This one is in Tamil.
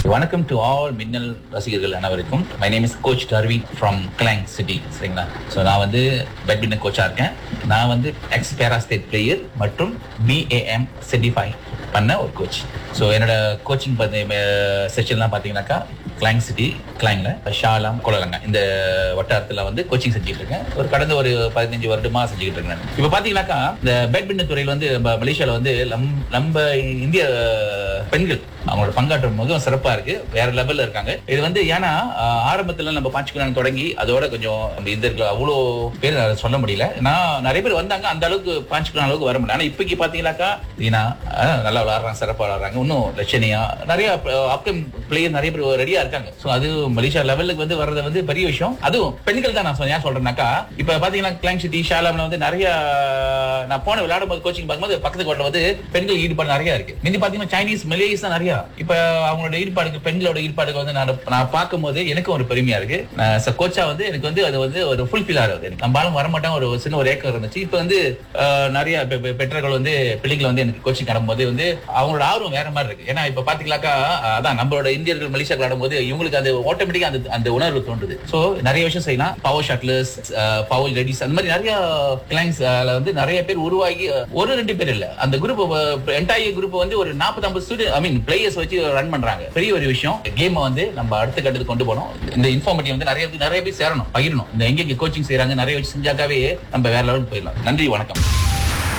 வணக்கம் டு ஆல் மின்னல் ரசிகர்கள் அனைவருக்கும் my name is coach Darwin from Klang city சரிங்களா ஸோ நான் வந்து பேட்மிண்டன் கோச்சாக இருக்கேன் நான் வந்து எக்ஸ் பேரா ஸ்டேட் பிளேயர் மற்றும் பிஏஎம் செர்டிஃபை பண்ண ஒரு கோச் ஸோ என்னோட கோச்சிங் செஷன்லாம் பார்த்தீங்கன்னாக்கா கிளாங் சிட்டி கிளாங்ல ஷாலாம் கோலலங்க இந்த வட்டாரத்தில் வந்து கோச்சிங் செஞ்சுட்டு இருக்கேன் ஒரு கடந்த ஒரு பதினஞ்சு வருடமா செஞ்சுக்கிட்டு இருக்கேன் நான். இப்போ பார்த்தீங்கன்னாக்கா இந்த பேட்மிண்டன் துறையில் வந்து நம்ம மலேசியாவில் வந்து நம்- நம்ம இந்திய பெண்கள் அவங்களோட பங்காற்றும் மிகவும் சிறப்பா இருக்கு வேற லெவல்ல இருக்காங்க இது வந்து ஏன்னா ஆஹ், ஆரம்பத்துல நம்ம பாச்சுக்கலாம் தொடங்கி அதோட கொஞ்சம் நம்ம இந்தியர்கள் அவ்வளோ பேர் அதை சொல்ல முடியல நான் நிறைய பேர் வந்தாங்க அந்த அளவுக்கு பாச்சுக்கலாம் அளவுக்கு வர முடியல ஆனா இப்போக்கி பாத்தீங்கன்னாக்கா தீனா ஆஹ், நல்லா விளாடுறாங்க சிறப்பா விளாடுறாங்க இன்னும் லட்சணியா நிறைய அப்கம் பிளேயர் நிறைய பேர் ரெடியா இருக்காங்க ஸோ அது மலேசியா லெவலுக்கு வந்து வர்றது வந்து பெரிய விஷயம் அதுவும் பெண்கள் தான் நான் சொ- ஏன் சொல்றேன்னாக்கா இப்ப பாத்தீங்கன்னா கிளாங் சிட்டி ஷாலாம்ல வந்து நிறைய நான் போன விளையாடும் போது கோச்சிங் பார்க்கும்போது பக்கத்து கோட்டில் வந்து பெண்கள் ஈடுபாடு நிறைய இருக்கு முந்தி பாத்தீங்கன்னா சைனீஸ் மலேஸ் தான் நிறைய இப்ப அவங்களோட ஈடுபாடுக்கு பெண்களோட ஈடுபாடுக்கு வந்து நான் நான் பார்க்கும்போது எனக்கும் ஒரு பெருமையா இருக்கு கோச்சா வந்து எனக்கு வந்து அது வந்து ஒரு ஃபுல்ஃபில் ஆகுது எனக்கு நம்மளாலும் வரமாட்டேன் ஒரு சின்ன ஒரு ஏக்கம் இருந்துச்சு இப்ப வந்து அஹ், நிறைய பெ- பெ- பெற்றோர்கள் வந்து பிள்ளைகள் வந்து எனக்கு கோச்சிங் போது வந்து அவங்களோட ஆர்வம் வேற மாதிரி இருக்கு ஏன்னா இப்ப பாத்தீங்களாக்கா அஹ், அதான் நம்மளோட இந்தியர்கள் மலேசியா விளையாடும் போது இவங்களுக்கு அது ஆட்டோமேட்டிக்கா அந்த அந்த உணர்வு தோன்றுது சோ நிறைய விஷயம் செய்யலாம் பவர் ஷாட்லர்ஸ் பவர் லேடிஸ் அந்த மாதிரி நிறைய கிளைண்ட்ஸ் வந்து நிறைய பேர் உருவாகி அஹ், ஒரு ரெண்டு பேர் இல்ல அந்த குரூப் என்டையர் குரூப் வந்து ஒரு 40 ஐம்பது ஸ்டூடெண்ட் ஐ மீன் பிளேயர்ஸ் வச்சு ரன் பண்றாங்க பெரிய ஒரு விஷயம் கேமை வந்து நம்ம அடுத்த கட்டத்துக்கு கொண்டு போனோம் இந்த இன்ஃபார்மேட்டிவ் வந்து நிறைய பேர் நிறைய பேர் சேரணும் பகிரணும் இந்த எங்க கோச்சிங் செய்றாங்க நிறைய வச்சு செஞ்சாக்காவே நம்ம வேற லெவலுக்கு போயிடலாம் நன்றி வணக்கம்